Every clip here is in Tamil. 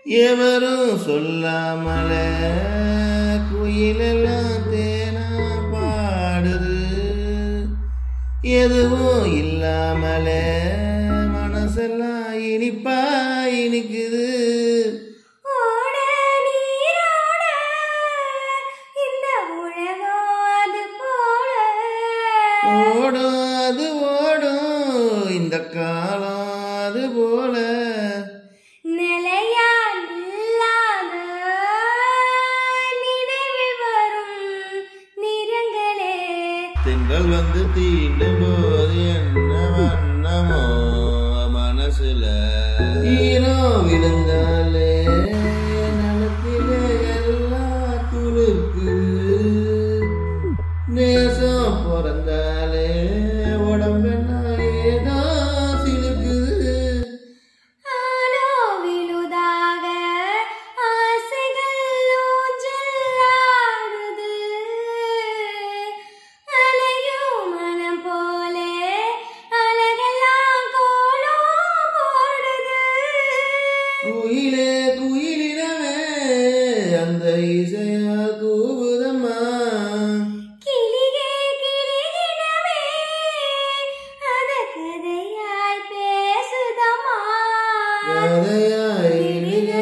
எவரும் சொல்லாமல குயிலெல்லாம் தேனா பாடுது எதுவும் இல்லாமல மனசெல்லாம் இனிப்பா இனிக்குது ஓட நீரோட இந்த உலகம் அது போல ஓடும் அது ஓடும் இந்த காலம் அது போல நிலையா இல்லாத நினைவில் வரும் நிறங்களே திங்கள் வந்து தீண்டும் போது என்ன வண்ணமோ மனசுல ஈரோ விழுந்தாலே நிலத்திலே எல்லாம் துளுக்கு நேசம் பிறந்தாலே உடம்பெல்லாம் ஏதோ சிலுக்குது ஆனோ விழுதாக ஆசைகள் ஊஞ்சலாடுது அலையும் மனம் போலே அழகெல்லாம் கோலம் போடுது குயிலே குயிலினமே அந்த இசையா கூவுதம்மா கிளியே கிளியினமே அத கதையாய் பேசுதம்மா கதையாய்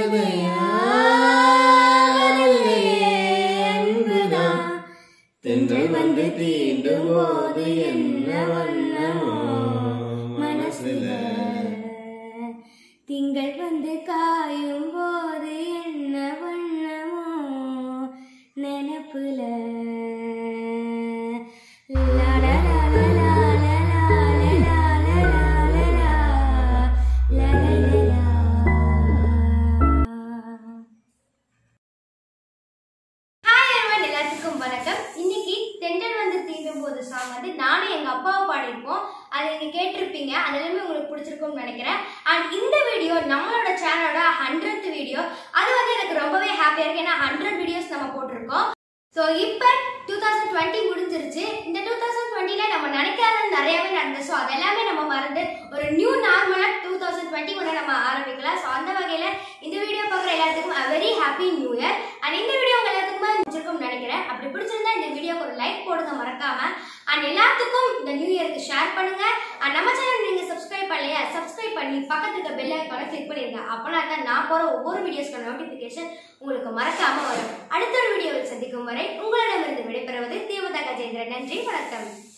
அன்புதான் தென்றல் வந்து தீண்டும் போது என்ன வண்ணமோ மனசுல திங்கள் வந்து காயும் போது என்ன வண்ணமோ நினப்புல லா லா லா லா லா லா லா லா லா லா லா லா லா லா ஹாய் everyone, எல்லாத்துக்கும் வணக்கம் இன்னைக்கு தெண்டல் வந்து தீண்டும் போது சாங் வந்து நானும் எங்க அப்பாவும் பாடியிருப்போம் அதை நீங்க கேட்டிருப்பீங்க அது எல்லாமே உங்களுக்கு பிடிச்சிருக்கும்னு நினைக்கிறேன் அண்ட் இந்த வீடியோ நம்மளோட சேனலோட ஹண்ட்ரட் வீடியோ அது வந்து எனக்கு ரொம்பவே ஹாப்பியா இருக்கு ஏன்னா ஹண்ட்ரட் வீடியோஸ் நம்ம போட்டிருக்கோம் ஸோ இப்போ டூ தௌசண்ட் டுவெண்ட்டி முடிஞ்சிருச்சு இந்த டூ தௌசண்ட் டுவெண்ட்டில நம்ம நினைக்காதது நிறையவே நடந்தது ஸோ அதெல்லாமே நம்ம மறந்து ஒரு நியூ நார்மலாக டூ தௌசண்ட் டுவெண்ட்டி ஒன்று நம்ம ஆரம்பிக்கலாம் ஸோ அந்த வகையில் இந்த வீடியோ பார்க்குற எல்லாத்துக்கும் a very happy new year and இந்த வீடியோ உங்க எல்லாத்துக்குமே பிடிச்சிருக்கும்னு நினைக்கிறேன் அப்படி பிடிச்சிருந்தா இந்த வீடியோக்கு ஒரு லைக் போடுங்க மறக்காம அண்ட் எல்லாத்துக்கும் இந்த நியூ இயருக்கு ஷேர் பண்ணுங்க அண்ட் நம்ம சேனல் நீங்க சப்ஸ்கிரைப் பண்ணலையா சப்ஸ்கிரைப் பண்ணி பக்கத்துல இருக்க பெல் ஐக்கானை கிளிக் பண்ணிருங்க அப்பனா தான் நான் போற ஒவ்வொரு வீடியோஸ்க்கான நோட்டிபிகேஷன் உங்களுக்கு மறக்காம வரும் அடுத்த ஒரு வீடியோவில் சந்திக்கும் வரை உங்களிடமிருந்து விடைபெறுவது தீபதா கஜேந்திரன் நன்றி வணக்கம்